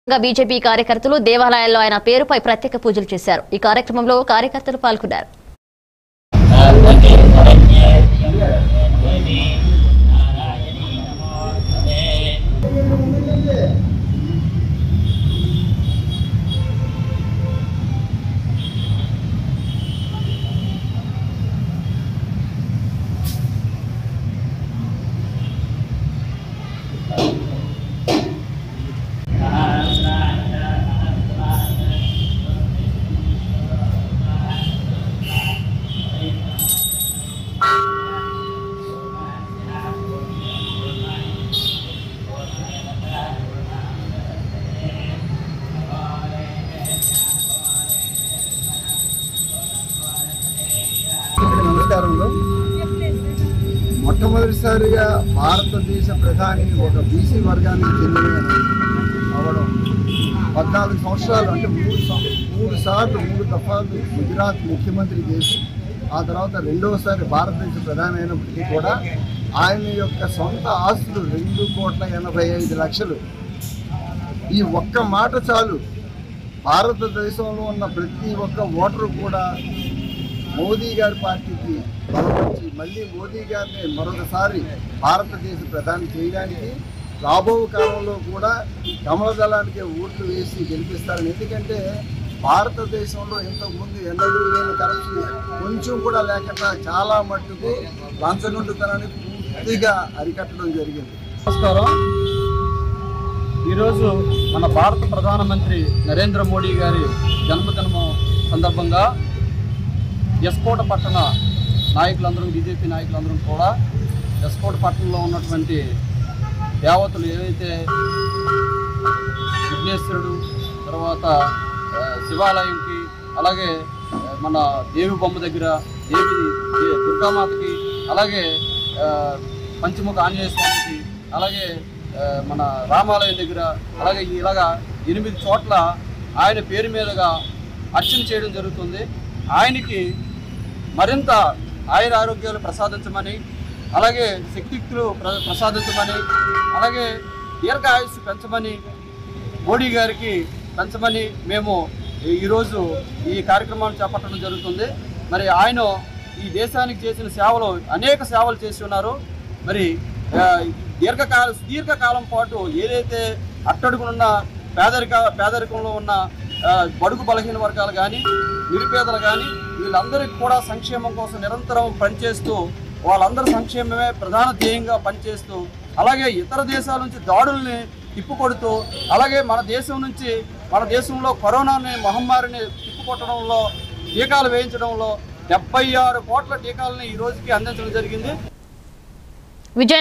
గా బీజేపీ కార్యకర్తలు దేవాలయాల్లో ఆయన పేరుపై ప్రత్యేక పూజలు చేశారు ఈ కార్యక్రమంలో కార్యకర్తలు పాల్గొన్నారు నమస్కారంలో మొట్టమొదటిసారిగా భారతదేశ ప్రధాని ఒక బీసీ వర్గానికి చెందిన అవడం పద్నాలుగు సంవత్సరాలు అంటే మూడు సం- మూడు సార్లు మూడు దఫాలు గుజరాత్ ముఖ్యమంత్రి చేసి ఆ తర్వాత రెండవసారి భారతదేశ ప్రధాని అయినప్పటికీ కూడా ఆయన యొక్క సొంత ఆస్తులు రెండు కోట్ల ఎనభై ఐదు లక్షలు ఈ ఒక్క మాట చాలు భారతదేశంలో ఉన్న ప్రతి ఒక్క ఓటరు కూడా మోదీ గారి పార్టీకి బలపరిచి మళ్ళీ మోదీ గారిని మరొకసారి భారతదేశ ప్రధాని చేయడానికి రాబో కాలంలో కూడా కమలదళానికి ఓట్లు వేసి గెలిపిస్తారని ఎందుకంటే భారతదేశంలో ఇంతకుముందు ఎన్నడూ లేని కరప్షన్ కొంచెం కూడా లేకుండా చాలా మట్టుకు లంచగొండుతనాన్ని పూర్తిగా అరికట్టడం జరిగింది నమస్కారం ఈరోజు మన భారత ప్రధానమంత్రి నరేంద్ర మోడీ గారి జన్మదినము సందర్భంగా ఎస్కోట పట్టణ నాయకులందరూ బీజేపీ నాయకులందరూ కూడా ఎస్కోట పట్టణంలో ఉన్నటువంటి దేవతలు ఏవైతే విఘ్నేశ్వరుడు తర్వాత ఆ, శివాలయంకి అలాగే ఆ, మన దేవి బొమ్మ దగ్గర దేవి దే- దుర్గామాతకి అలాగే ఆ, పంచముఖ ఆంజనేయ స్వామికి అలాగే ఆ, మన రామాలయం దగ్గర అలాగే ఇలాగా ఎనిమిది చోట్ల ఆయన పేరు మీదుగా అర్చన చేయడం జరుగుతుంది ఆయనకి మరింత ఆయుర ఆరోగ్యాలు ప్రసాదించమని అలాగే శక్తియుక్తులు ప్ర ప్రసాదించమని అలాగే దీర్ఘ ఆయుస్సు పెంచమని మోడీ గారికి పెంచమని మేము ఈ- ఈరోజు ఈ కార్యక్రమాన్ని చేపట్టడం జరుగుతుంది మరి ఆయన ఈ దేశానికి చేసిన సేవలు అనేక సేవలు చేసి ఉన్నారు మరి ఆ, దీర్ఘకాల దీర్ఘకాలం పాటు ఏదైతే అట్టడుగునున్న పేదరిక పేదరికంలో ఉన్న ఆ, బడుగు బలహీన వర్గాలు కానీ నిరుపేదలు కానీ వీళ్ళందరికీ కూడా సంక్షేమం కోసం నిరంతరం పనిచేస్తూ వాళ్ళందరి సంక్షేమమే ప్రధాన ధ్యేయంగా పనిచేస్తూ అలాగే ఇతర దేశాల నుంచి దాడుల్ని తిప్పుకొడుతూ అలాగే మన దేశం నుంచి మన దేశంలో కరోనాని మహమ్మారిని తిప్పుకొట్టడంలో టీకాలు వేయించడంలో డెబ్బై ఆరు కోట్ల టీకాలని ఈ రోజుకి అందించడం జరిగింది విజయ